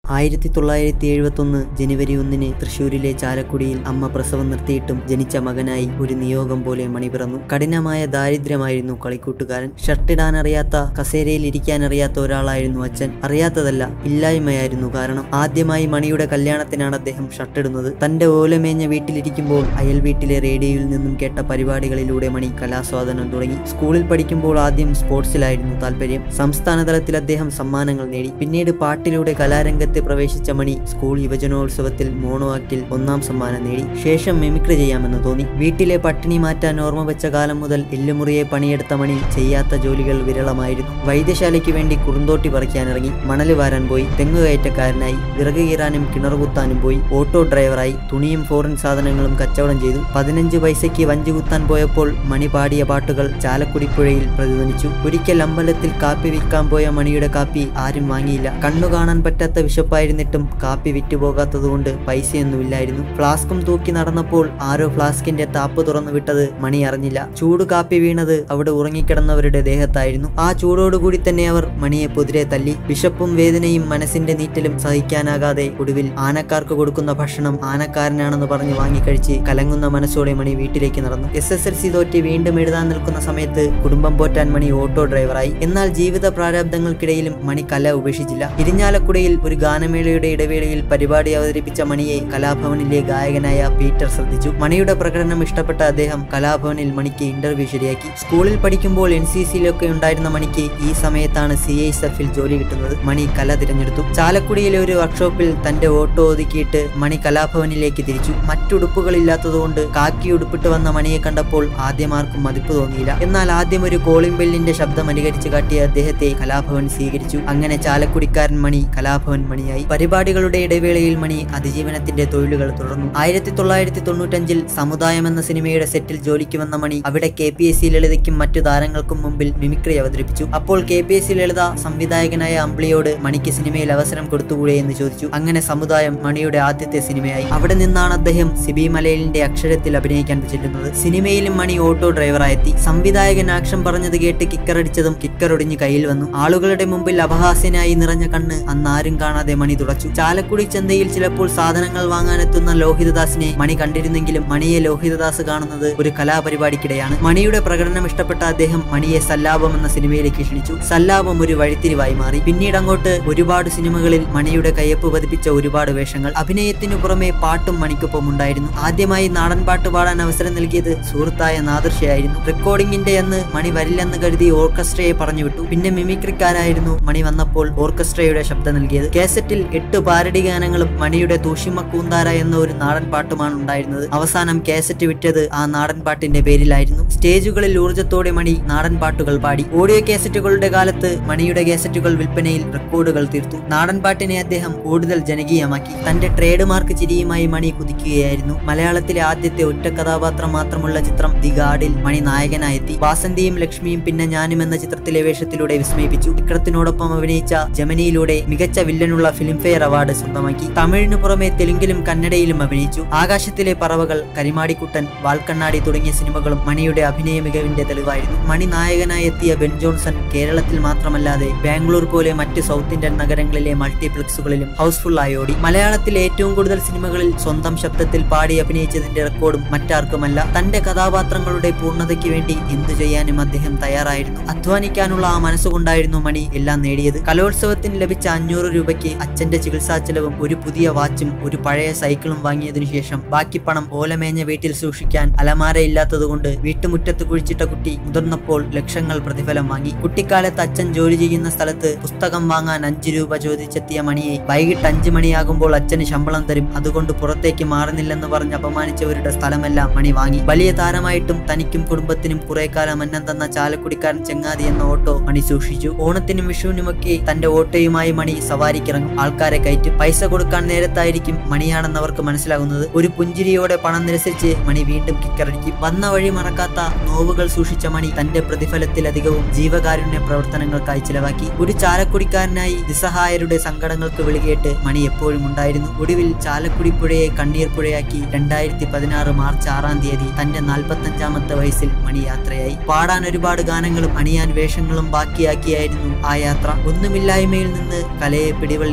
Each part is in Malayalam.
ആയിരത്തി തൊള്ളായിരത്തി എഴുപത്തൊന്ന് ജനുവരി ഒന്നിന് തൃശൂരിലെ ചാലക്കുടിയിൽ അമ്മ പ്രസവം നിർത്തിയിട്ടും ജനിച്ച മകനായി ഒരു നിയോഗം പോലെ മണി പിറന്നു കഠിനമായ ദാരിദ്ര്യമായിരുന്നു കളിക്കൂട്ടുകാരൻ ഷർട്ടിടാൻ അറിയാത്ത കസേരയിൽ ഇരിക്കാൻ അറിയാത്ത ഒരാളായിരുന്നു അച്ഛൻ അറിയാത്തതല്ല ഇല്ലായ്മയായിരുന്നു കാരണം ആദ്യമായി മണിയുടെ കല്യാണത്തിനാണ് അദ്ദേഹം ഷർട്ടിടുന്നത് തന്റെ ഓലമേഞ്ഞ വീട്ടിലിരിക്കുമ്പോൾ അയൽ വീട്ടിലെ റേഡിയോയിൽ നിന്നും കേട്ട പരിപാടികളിലൂടെ മണി കലാസ്വാദനം തുടങ്ങി സ്കൂളിൽ പഠിക്കുമ്പോൾ ആദ്യം സ്പോർട്സിലായിരുന്നു താല്പര്യം സംസ്ഥാന തലത്തിൽ അദ്ദേഹം സമ്മാനങ്ങൾ നേടി പിന്നീട് പാട്ടിലൂടെ കലാരംഗത്ത് പ്രവേശിച്ച മണി സ്കൂൾ യുവജനോത്സവത്തിൽ മോണോ ആക്ടിൽ ഒന്നാം സമ്മാനം നേടി ശേഷം മിമിക്രി ചെയ്യാമെന്ന് തോന്നി വീട്ടിലെ പട്ടിണി മാറ്റാൻ ഓർമ്മ വെച്ച കാലം മുതൽ എല്ലുമുറിയെ പണിയെടുത്ത മണി ചെയ്യാത്ത ജോലികൾ വിരളമായിരുന്നു വൈദ്യശാലയ്ക്ക് വേണ്ടി കുറുന്തോട്ടി പറിക്കാനിറങ്ങി മണല് വാരാൻ പോയി തെങ്ങ് കയറ്റക്കാരനായി വിറക് കീറാനും കിണർ കുത്താനും പോയി ഓട്ടോ ഡ്രൈവറായി തുണിയും ഫോറിൻ സാധനങ്ങളും കച്ചവടം ചെയ്തു പതിനഞ്ച് പൈസയ്ക്ക് വഞ്ചി കുത്താൻ പോയപ്പോൾ മണി പാടിയ പാട്ടുകൾ ചാലക്കുടിപ്പുഴയിൽ പ്രതിധ്വനിച്ചു ഒരിക്കൽ അമ്പലത്തിൽ കാപ്പി വിൽക്കാൻ പോയ മണിയുടെ കാപ്പി ആരും വാങ്ങിയില്ല കണ്ണു കാണാൻ പറ്റാത്ത വിശപ്പായിരുന്നിട്ടും കാപ്പി വിറ്റുപോകാത്തതുകൊണ്ട് പൈസയൊന്നുമില്ലായിരുന്നു ഫ്ലാസ്കും തൂക്കി നടന്നപ്പോൾ ആരോ ഫ്ലാസ്കിന്റെ താപ്പ് തുറന്നു വിട്ടത് മണി അറിഞ്ഞില്ല ചൂട് കാപ്പി വീണത് അവിടെ ഉറങ്ങിക്കിടന്നവരുടെ ദേഹത്തായിരുന്നു ആ ചൂടോടുകൂടി തന്നെ അവർ മണിയെ പൊതിരെ തല്ലി വിശപ്പും വേദനയും മനസ്സിന്റെ നീറ്റലും സഹിക്കാനാകാതെ ഒടുവിൽ ആനക്കാർക്ക് കൊടുക്കുന്ന ഭക്ഷണം ആനക്കാരനാണെന്ന് പറഞ്ഞ് വാങ്ങിക്കഴിച്ച് കലങ്ങുന്ന മനസ്സോടെ മണി വീട്ടിലേക്ക് നടന്നു എസ് എസ് എൽ സി തോറ്റ് വീണ്ടും എഴുതാൻ നിൽക്കുന്ന സമയത്ത് കുടുംബം പോറ്റാൻ മണി ഓട്ടോ ഡ്രൈവറായി എന്നാൽ ജീവിത പ്രാരാബ്ദങ്ങൾക്കിടയിലും മണി കല ഉപേക്ഷിച്ചില്ല ഇരിഞ്ഞാലക്കുടയിൽ ഒരു ഗാനമേളയുടെ ഇടവേളയിൽ പരിപാടി അവതരിപ്പിച്ച മണിയെ കലാഭവനിലെ ഗായകനായ പീറ്റർ ശ്രദ്ധിച്ചു മണിയുടെ പ്രകടനം ഇഷ്ടപ്പെട്ട അദ്ദേഹം കലാഭവനിൽ മണിക്ക് ഇന്റർവ്യൂ ശരിയാക്കി സ്കൂളിൽ പഠിക്കുമ്പോൾ എൻ സി സിയിലൊക്കെ ഉണ്ടായിരുന്ന മണിക്ക് ഈ സമയത്താണ് സി ഐ എസ് എഫിൽ ജോലി കിട്ടുന്നത് മണി കല തിരഞ്ഞെടുത്തു ചാലക്കുടിയിലെ ഒരു വർക്ക്ഷോപ്പിൽ തന്റെ ഓട്ടോ ഒതുക്കിയിട്ട് മണി കലാഭവനിലേക്ക് തിരിച്ചു മറ്റുടുപ്പുകളില്ലാത്തതുകൊണ്ട് കാക്കി ഉടുപ്പിട്ട് വന്ന മണിയെ കണ്ടപ്പോൾ ആദ്യം ആർക്കും മതിപ്പ് തോന്നിയില്ല എന്നാൽ ആദ്യം ഒരു കോളിംഗ് ബെല്ലിന്റെ ശബ്ദം അനുകരിച്ച് കാട്ടിയ അദ്ദേഹത്തെ കലാഭവൻ സ്വീകരിച്ചു അങ്ങനെ ചാലക്കുടിക്കാരൻ മണി കലാഭവൻ മണിയായി പരിപാടികളുടെ ഇടവേളയിൽ മണി അതിജീവനത്തിന്റെ തൊഴിലുകൾ തുടർന്നു ആയിരത്തി തൊള്ളായിരത്തി തൊണ്ണൂറ്റഞ്ചിൽ സമുദായം എന്ന സിനിമയുടെ സെറ്റിൽ ജോലിക്ക് വന്ന മണി അവിടെ കെ പി എസ് സി ലളിതയ്ക്കും മറ്റു താരങ്ങൾക്കും മുമ്പിൽ മിമിക്രി അവതരിപ്പിച്ചു അപ്പോൾ K P S C Lalitha സംവിധായകനായ അമ്പിളിയോട് മണിക്ക് സിനിമയിൽ അവസരം കൊടുത്തുകൂടെ എന്ന് ചോദിച്ചു അങ്ങനെ സമുദായം മണിയുടെ ആദ്യത്തെ സിനിമയായി അവിടെ നിന്നാണ് അദ്ദേഹം സിബി മലയിലിന്റെ അക്ഷരത്തിൽ അഭിനയിക്കാൻ ചെല്ലുന്നത് സിനിമയിലും മണി ഓട്ടോ ഡ്രൈവറായെത്തി സംവിധായകൻ ആക്ഷൻ പറഞ്ഞത് കേട്ട് കിക്കറടിച്ചതും കിക്കറൊടിഞ്ഞ് കയ്യിൽ വന്നു ആളുകളുടെ മുമ്പിൽ അപഹാസ്യനായി നിറഞ്ഞ കണ്ണ് അന്ന് ആരും കാണാതെ മണി തുടച്ചു ചാലക്കുടി ചന്തയിൽ ചിലപ്പോൾ സാധനങ്ങൾ വാങ്ങാനെത്തുന്ന ലോഹിതദാസിനെ മണി കണ്ടിരുന്നെങ്കിലും മണിയെ ലോഹിതദാസ് കാണുന്നത് ഒരു കലാപരിപാടിക്കിടെയാണ് മണിയുടെ പ്രകടനം ഇഷ്ടപ്പെട്ട അദ്ദേഹം മണിയെ സല്ലാപം എന്ന സിനിമയിലേക്ക് ക്ഷണിച്ചു സല്ലാപം ഒരു വഴിത്തിരിവായി മാറി പിന്നീട് അങ്ങോട്ട് ഒരുപാട് സിനിമകളിൽ മണിയുടെ കയ്യൊപ്പ് പതിപ്പിച്ച ഒരുപാട് വേഷങ്ങൾ അഭിനയത്തിനു പുറമെ പാട്ടും മണിക്കൊപ്പം ഉണ്ടായിരുന്നു ആദ്യമായി നാടൻ പാട്ട് പാടാൻ അവസരം നൽകിയത് സുഹൃത്തായ നാദർഷയായിരുന്നു റെക്കോർഡിംഗിന്റെ അന്ന് മണി വരില്ലെന്ന് കരുതി ഓർക്കസ്ട്രയെ പറഞ്ഞുവിട്ടു പിന്നെ മിമിക്രിക്കാരായിരുന്നു മണി വന്നപ്പോൾ ഓർക്കസ്ട്രയുടെ ശബ്ദം നൽകിയത് കാസറ്റിൽ എട്ട് പാരഡി ഗാനങ്ങളും മണിയുടെ തൂഷിമ കൂന്താര എന്ന ഒരു നാടൻ പാട്ടുമാണ് ഉണ്ടായിരുന്നത് അവസാനം കാസറ്റ് വിറ്റത് ആ നാടൻ പാട്ടിന്റെ പേരിലായിരുന്നു സ്റ്റേജുകളിൽ ഊർജ്ജത്തോടെ മണി നാടൻ പാട്ടുകൾ പാടി ഓഡിയോ കാസറ്റുകളുടെ കാലത്ത് മണിയുടെ കാസറ്റുകൾ വിൽപ്പനയിൽ റെക്കോർഡുകൾ തീർത്തു നാടൻ പാട്ടിനെ അദ്ദേഹം കൂടുതൽ ജനകീയമാക്കി തന്റെ ട്രേഡ് മാർക്ക് ചിരിയുമായി മണി കുതിക്കുകയായിരുന്നു മലയാളത്തിലെ ആദ്യത്തെ ഒറ്റ കഥാപാത്രം മാത്രമുള്ള ചിത്രം ദി ഗാർഡിൽ മണി നായകനായെത്തി വാസന്തിയും ലക്ഷ്മിയും പിന്നെ ഞാനും എന്ന ചിത്രത്തിലെ വേഷത്തിലൂടെ വിസ്മയിപ്പിച്ചു ചിത്രത്തിനോടൊപ്പം അഭിനയിച്ച ജമനിയിലൂടെ മികച്ച വില്ലനുള്ള ഫിലിംഫെയർ അവാർഡ് സ്വന്തമാക്കി തമിഴിനു പുറമെ തെലുങ്കിലും കന്നഡയിലും അഭിനയിച്ചു ആകാശത്തിലെ പറവകൾ കരിമാടിക്കുട്ടൻ വാൽക്കണ്ണാടി തുടങ്ങിയ സിനിമകളും മണിയുടെ അഭിനയ മികവിന്റെ തെളിവായിരുന്നു മണി നായകനായി എത്തിയ ബെൻ ജോൺസൺ കേരളത്തിൽ മാത്രമല്ലാതെ ബാംഗ്ലൂർ പോലെ മറ്റ് സൗത്ത് ഇന്ത്യൻ നഗരങ്ങളിലെ മൾട്ടിപ്ലക്സുകളിലും ഹൗസ്ഫുൾ ആയി ഓടി മലയാളത്തിലെ ഏറ്റവും കൂടുതൽ സിനിമകളിൽ സ്വന്തം ശബ്ദത്തിൽ പാടി അഭിനയിച്ചതിന്റെ റെക്കോർഡും മറ്റാർക്കുമല്ല തന്റെ കഥാപാത്രങ്ങളുടെ പൂർണ്ണതയ്ക്ക് വേണ്ടി എന്തു ചെയ്യാനും അദ്ദേഹം തയ്യാറായിരുന്നു അധ്വാനിക്കാനുള്ള ആ മനസ്സുകൊണ്ടായിരുന്നു മണി എല്ലാം നേടിയത് കലോത്സവത്തിന് ലഭിച്ച അഞ്ഞൂറ് രൂപയ്ക്ക് അച്ഛന്റെ ചികിത്സാ ചെലവും ഒരു പുതിയ വാച്ചും ഒരു പഴയ സൈക്കിളും വാങ്ങിയതിനു ശേഷം ബാക്കി പണം ഓലമേഞ്ഞ വീട്ടിൽ സൂക്ഷിക്കാൻ അലമാരയില്ലാത്തതുകൊണ്ട് വീട്ടുമുറ്റത്ത് കുഴിച്ചിട്ട കുട്ടി മുതിർന്നപ്പോൾ ലക്ഷങ്ങൾ പ്രതിഫലം വാങ്ങി കുട്ടിക്കാലത്ത് അച്ഛൻ ജോലി ചെയ്യുന്ന സ്ഥലത്ത് പുസ്തകം വാങ്ങാൻ അഞ്ചു രൂപ ചോദിച്ചെത്തിയ മണിയെ വൈകിട്ട് അഞ്ചു മണിയാകുമ്പോൾ അച്ഛന് ശമ്പളം തരും അതുകൊണ്ട് പുറത്തേക്ക് മാറുന്നില്ലെന്ന് പറഞ്ഞ് അപമാനിച്ചവരുടെ സ്ഥലമെല്ലാം മണി വാങ്ങി വലിയ താരമായിട്ടും തനിക്കും കുടുംബത്തിനും കുറെ കാലം അന്നം തന്ന ചാലക്കുടിക്കാരൻ ചെങ്ങാതി എന്ന ഓട്ടോ മണി സൂക്ഷിച്ചു ഓണത്തിനും വിഷുവിനുമൊക്കെ തന്റെ ഓട്ടോയുമായി മണി സവാരിക്കിറങ്ങും ആൾക്കാരെ കയറ്റും പൈസ കൊടുക്കാൻ നേരത്തായിരിക്കും മണിയാണെന്ന് അവർക്ക് മനസ്സിലാകുന്നത് ഒരു പുഞ്ചിരിയോടെ പണം നിരസിച്ച് മണി വീണ്ടും കിക്കറടിക്കും വന്ന വഴി മറക്കാത്ത നോവുകൾ സൂക്ഷിച്ച മണി തന്റെ പ്രതിഫലത്തിലധികവും ജീവകാരുണ്യ പ്രവർത്തനങ്ങൾക്കായി ചിലവാക്കി ഒരു ചാലക്കുടിക്കാരനായി നിസ്സഹായരുടെ സങ്കടങ്ങൾക്ക് വിളികേട്ട് മണി എപ്പോഴും ഉണ്ടായിരുന്നു ഒടുവിൽ ചാലക്കുടി പുഴയെ കണ്ണീർ പുഴയാക്കി രണ്ടായിരത്തി പതിനാറ് മാർച്ച് ആറാം തീയതി തന്റെ നാൽപ്പത്തഞ്ചാമത്തെ വയസ്സിൽ മണി യാത്രയായി പാടാൻ ഒരുപാട് ഗാനങ്ങളും അണിയാൻ വേഷങ്ങളും ബാക്കിയാക്കിയായിരുന്നു ആ യാത്ര ഒന്നുമില്ലായ്മയിൽ നിന്ന് കലയെ പിടിവള്ളിയ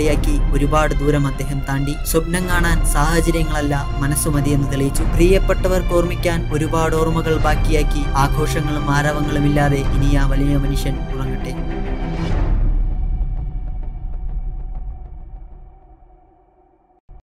കളിയാക്കി ഒരുപാട് ദൂരം അദ്ദേഹം താണ്ടി സ്വപ്നം കാണാൻ സാഹചര്യങ്ങളല്ല മനസ്സുമതിയെന്ന് തെളിയിച്ചു പ്രിയപ്പെട്ടവർക്ക് ഓർമ്മിക്കാൻ ഒരുപാട് ഓർമ്മകൾ ബാക്കിയാക്കി ആഘോഷങ്ങളും ആരവങ്ങളും ഇല്ലാതെ ഇനി ആ വലിയ മനുഷ്യൻ ഉറങ്ങട്ടെ